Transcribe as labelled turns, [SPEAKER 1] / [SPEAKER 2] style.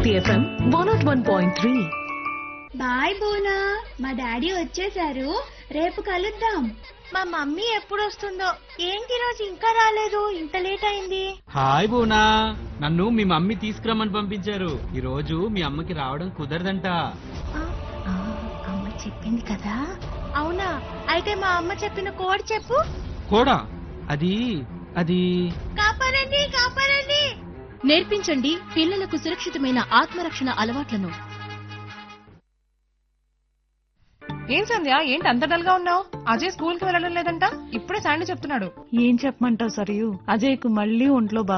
[SPEAKER 1] శక్తి FM one nought one point three
[SPEAKER 2] బాయ్ బోనా మా డాడీ వచ్చేసారు రేపు కలుద్దాం
[SPEAKER 3] మా మమ్మీ ఎప్పుడు వస్తుందో ఏంటి రోజు ఇంకా రాలేదు ఇంత లేట్ అయింది
[SPEAKER 4] హాయ్ బోనా నన్ను మీ మమ్మీ తీసుకురమ్మని పంపించారు ఈ రోజు మీ అమ్మకి రావడం కుదరదంట
[SPEAKER 3] అమ్మ చెప్పింది కదా అవునా అయితే మా అమ్మ చెప్పిన కోడ్ చెప్పు
[SPEAKER 4] కూడా అది అది
[SPEAKER 3] కాపాడండి కాపాడండి
[SPEAKER 5] నేర్పించండి పిల్లలకు సురక్షితమైన ఆత్మరక్షణ అలవాట్లను
[SPEAKER 6] ఏం సంధ్య ఏంటి అంత డల్ గా ఉన్నావు అజయ్ స్కూల్ కి వెళ్ళడం లేదంట ఇప్పుడే శాండీ చెప్తున్నాడు
[SPEAKER 7] ఏం చెప్పమంటావు సరియు అజయ్కు మళ్ళీ ఒంట్లో